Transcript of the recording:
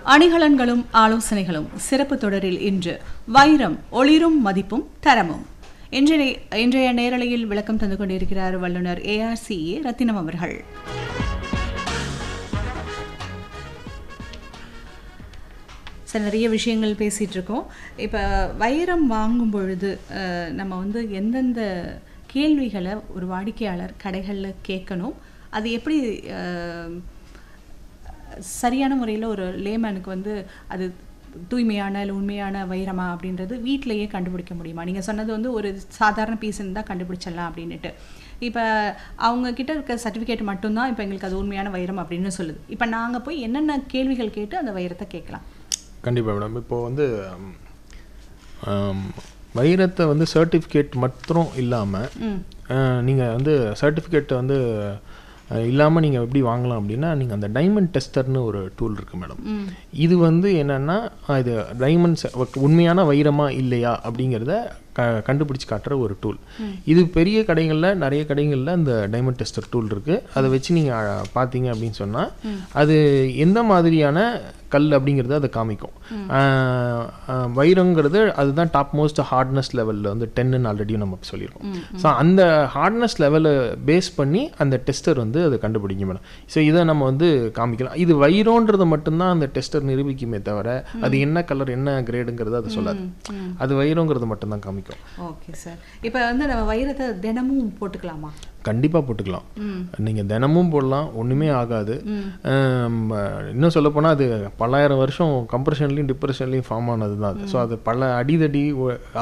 அணிகலன்களும் ஆலோசனைகளும் சிறப்பு தொடரில் இன்று வைரம் ஒளிரும் மதிப்பும் தரமும் இன்றைய இன்றைய நேரலையில் விளக்கம் தந்து கொண்டிருக்கிறார் வல்லுநர் ஏஆர்சிஏ ரத்தினம் அவர்கள் சார் நிறைய விஷயங்கள் பேசிகிட்டு இருக்கோம் இப்போ வைரம் வாங்கும் பொழுது அஹ், நம்ம வந்து எந்தெந்த கேள்விகளை ஒரு வாடிக்கையாளர் கடைகளில் கேட்கணும் அது எப்படி அஹ், சரியான முறையில் ஒரு லேமேனுக்கு வந்து அது தூய்மையான இல்லை உண்மையான வைரமா அப்படின்றது வீட்டிலேயே கண்டுபிடிக்க முடியுமா நீங்கள் சொன்னது வந்து ஒரு சாதாரண பீஸ் இருந்தால் கண்டுபிடிச்சிடலாம் அப்படின்னுட்டு இப்போ அவங்க கிட்ட இருக்க சர்டிஃபிகேட் மட்டும்தான் இப்போ எங்களுக்கு அது உண்மையான வைரம் அப்படின்னு சொல்லுது இப்போ நாங்கள் போய் என்னென்ன கேள்விகள் கேட்டு அந்த வைரத்தை கேட்கலாம் கண்டிப்பாக மேடம் இப்போ வந்து ம், ஆம், வைரத்தை வந்து சர்டிஃபிகேட் மட்டும் இல்லாமல் ம் நீங்கள் வந்து சர்டிஃபிகேட் வந்து இல்லாமல் நீங்கள் எப்படி வாங்கலாம் அப்படின்னா நீங்கள் அந்த டைமண்ட் டெஸ்டர்னு ஒரு டூல் இருக்குது மேடம் ம் இது வந்து என்னென்னா இது டைமண்ட்ஸ் உண்மையான வைரமா இல்லையா அப்படிங்கிறத க கண்டுபிடிச்சு காட்டுற ஒரு டூல் இது பெரிய கடைகளில் நிறைய கடைகளில் அந்த டைமண்ட் டெஸ்டர் டூல் இருக்குது அதை வச்சு நீங்கள் பார்த்தீங்க அப்படின்னு சொன்னால் அது எந்த மாதிரியான கல் அப்படிங்கிறத அதை காமிக்கும் ஆஹ் ஆஹ் வைரங்கிறது அதுதான் டாப் மோஸ்ட் ஹார்ட்னஸ் லெவலில் வந்து டென்னு ஆல்ரெடி நம்ம சொல்லியிருக்கோம் ஸோ அந்த ஹார்ட்னஸ் லெவலை பேஸ் பண்ணி அந்த டெஸ்டர் வந்து அதை கண்டுபிடிக்கும் மேடம் ஸோ இதை நம்ம வந்து காமிக்கலாம் இது வைரோன்றது மட்டும்தான் அந்த டெஸ்டர் நிரூபிக்குமே தவிர அது என்ன கலர் என்ன கிரேடுங்கிறது அது சொல்லாது அது வைரோங்கிறது மட்டும்தான் காமிக்கும் ஓகே சார் இப்போ வந்து நம்ம வைரத்தை தினமும் போட்டுக்கலாமா கண்டிப்பாக போட்டுக்கலாம் ம் நீங்கள் தினமும் போடலாம் ஒன்றுமே ஆகாது ஆம், இன்னும் சொல்லப்போனால் அது பல்லாயிரம் வருஷம் கம்ப்ரெஷன்லையும் டிப்ரெஷன்லையும் ஃபார்ம் ஆனது தான் அது ஸோ அது பல அடிதடி ஒ-